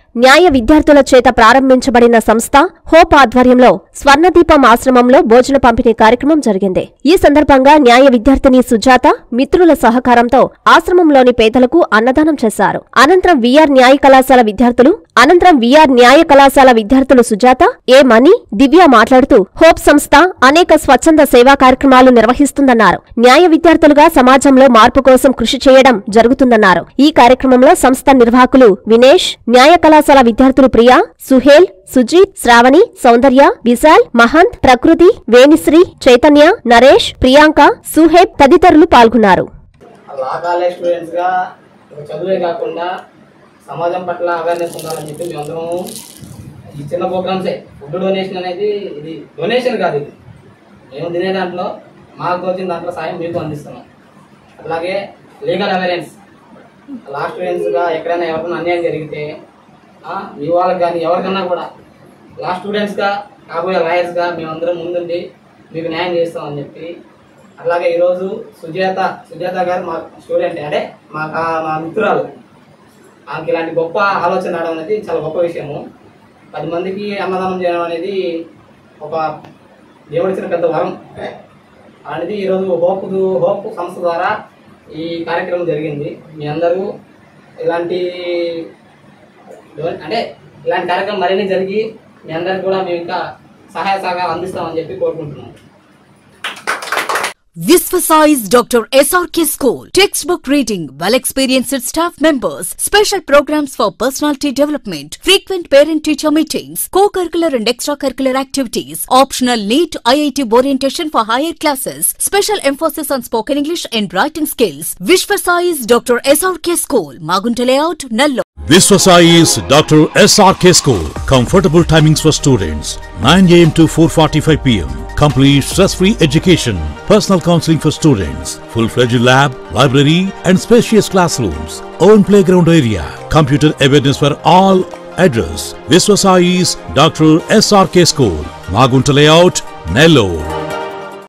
న్యాయ విద్యార్థుల చేత ప్రారంభించబడిన సంస్థ హోప్ ఆధ్వర్యంలో స్వర్ణదీపం ఆశ్రమంలో భోజన పంపిణీ కార్యక్రమం జరిగింది ఈ సందర్భంగా న్యాయ విద్యార్థిని సుజాత మిత్రుల సహకారంతో ఆశ్రమంలోని పేదలకు అన్నదానం చేశారు అనంతరం విఆర్ న్యాయ కళాశాల విద్యార్థులు అనంతరం విఆర్ న్యాయ కళాశాల విద్యార్థులు సుజాత ఏ మణి దివ్య మాట్లాడుతూ హోప్ సంస్థ అనేక స్వచ్ఛంద సేవా కార్యక్రమాలు నిర్వహిస్తుందన్నారు న్యాయ విద్యార్థులుగా సమాజంలో మార్పు కోసం కృషి చేయడం జరుగుతుందన్నారు ఈ కార్యక్రమంలో సంస్థ నిర్వాహకులు వినేష్ న్యాయ కళాశాల విద్యార్థులు ప్రియా సుహేల్ సుజీత్ శ్రావణి సౌందర్య విశాల్ మహంత్ ప్రకృతి వేణిశ్రీ చైతన్య నరేష్ ప్రియాంక సుహేబ్ తదితరులు పాల్గొన్నారు లా కాలేజ్ స్టూడెంట్స్గా చదువే కాకుండా సమాజం పట్ల అవేర్నెస్ ఉండాలని చెప్పి మేమందరం ఈ చిన్న ప్రోగ్రామ్సే ఫుడ్ డొనేషన్ అనేది ఇది డొనేషన్ కాదు ఇది మేము తినే దాంట్లో మాకు తోచిన దాంట్లో సాయం మీకు అందిస్తున్నాం అట్లాగే లీగల్ అవేరెన్స్ లా స్టూడెంట్స్గా ఎక్కడైనా ఎవరికైనా అన్యాయం జరిగితే ఆ, మీ వాళ్ళకి కానీ ఎవరికన్నా కూడా లా స్టూడెంట్స్గా కాబోయే లాయర్స్గా మేమందరం ముందుండి మీకు న్యాయం చేస్తామని చెప్పి అట్లాగే ఈరోజు సుజాత సుజాత గారు మా స్టూడెంట్ అంటే మా కా- మా మిత్రురాలు ఆమెకి ఇలాంటి గొప్ప ఆలోచన రావడం అనేది చాలా గొప్ప విషయము పది మందికి అన్నదానం చేయడం అనేది ఒక దేవుడిచ్చిన పెద్ద వరం అనేది ఈరోజు హోప్ హోప్ సంస్థ ద్వారా ఈ కార్యక్రమం జరిగింది మీ అందరూ ఇలాంటి అంటే ఇలాంటి కార్యక్రమం మరిన్ని జరిగి మీ అందరికి కూడా మేము ఇంకా సహాయ సహకారం అందిస్తామని చెప్పి కోరుకుంటున్నాం Visvasize Dr. SRK School. Textbook reading, well experienced staff members, special programs for personality development, frequent parent teacher meetings, co curricular and extracurricular activities, optional NEET IIT orientation for higher classes, special emphasis on spoken English and writing skills. Visvasize Dr. SRK School, Magunta Layout, Nallo. Viswasai is Dr. SRK School. Comfortable timings for students 9 am to 4:45 pm. Complete stress-free education. Personal counseling for students. Full-fledged lab, library, and spacious classrooms. Own playground area. Computer awareness for all. Address: Viswasai is Dr. SRK School. Magunta Layout, Nellore.